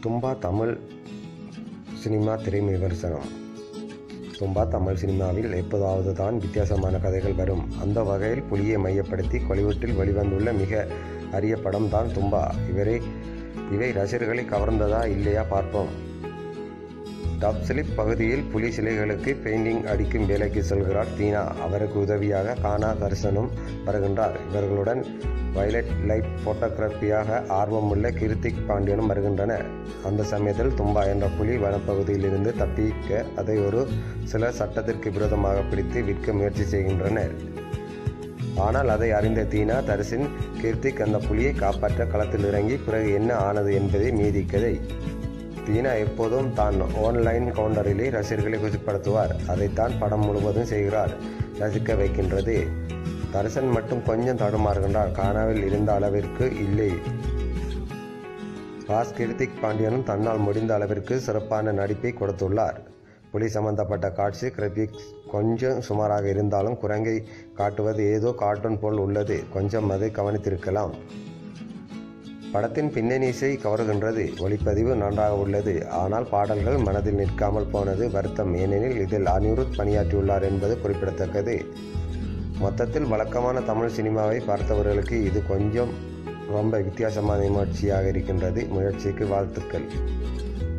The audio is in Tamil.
தும்பா தமிழ் சினிமா திரை விமர்சனம் தும்பா தமிழ் சினிமாவில் எப்போதாவது தான் வித்தியாசமான கதைகள் வரும் அந்த வகையில் புலியை மையப்படுத்தி கொலிவுட்டில் வெளிவந்துள்ள மிக அரிய படம் தான் தும்பா இவரை இவை ரசிகர்களை கவர்ந்ததா இல்லையா பார்ப்போம் டாப் ஸ்லிப் பகுதியில் புலி சிலைகளுக்கு பெயிண்டிங் அடிக்கும் வேலைக்கு செல்கிறார் தீனா அவருக்கு உதவியாக கானா தரிசனம் வருகின்றார் இவர்களுடன் வயலட் லைட் போட்டோகிராஃபியாக ஆர்வமுள்ள கிருத்திக் பாண்டியனும் வருகின்றனர் அந்த சமயத்தில் தும்பா என்ற புலி வனப்பகுதியிலிருந்து தப்பிக்க அதை ஒரு சிலர் சட்டத்திற்கு விரோதமாக பிடித்து விற்க முயற்சி செய்கின்றனர் ஆனால் அதை அறிந்த தீனா தரிசின் கிருத்திக் அந்த புலியை காப்பாற்ற களத்தில் இறங்கி பிறகு என்ன ஆனது என்பதே மீதி கதை தீனா எப்போதும் தான் ஆன்லைன் கவுண்டரிலே ரசிகர்களை குசிப்படுத்துவார் அதைத்தான் படம் முழுவதும் செய்கிறார் ரசிக்க வைக்கின்றது தரிசன் மட்டும் கொஞ்சம் தடுமாறுகின்றார் காணாவில் இருந்த அளவிற்கு இல்லை பாஸ் கிருத்திக் பாண்டியனும் தன்னால் முடிந்த அளவிற்கு சிறப்பான நடிப்பை கொடுத்துள்ளார் புலி சம்பந்தப்பட்ட காட்சி கிராபிக்ஸ் கொஞ்சம் சுமாராக இருந்தாலும் குரங்கை காட்டுவது ஏதோ கார்ட்டூன் போல் உள்ளது கொஞ்சம் அதை கவனித்திருக்கலாம் படத்தின் பின்னணி இசை கவருகின்றது ஒளிப்பதிவு நன்றாக உள்ளது ஆனால் பாடல்கள் மனதில் நிற்காமல் போனது வருத்தம் ஏனெனில் இதில் அனிருத் பணியாற்றியுள்ளார் என்பது குறிப்பிடத்தக்கது மொத்தத்தில் வழக்கமான தமிழ் சினிமாவை பார்த்தவர்களுக்கு இது கொஞ்சம் ரொம்ப வித்தியாசமான முயற்சியாக இருக்கின்றது முயற்சிக்கு வாழ்த்துக்கள்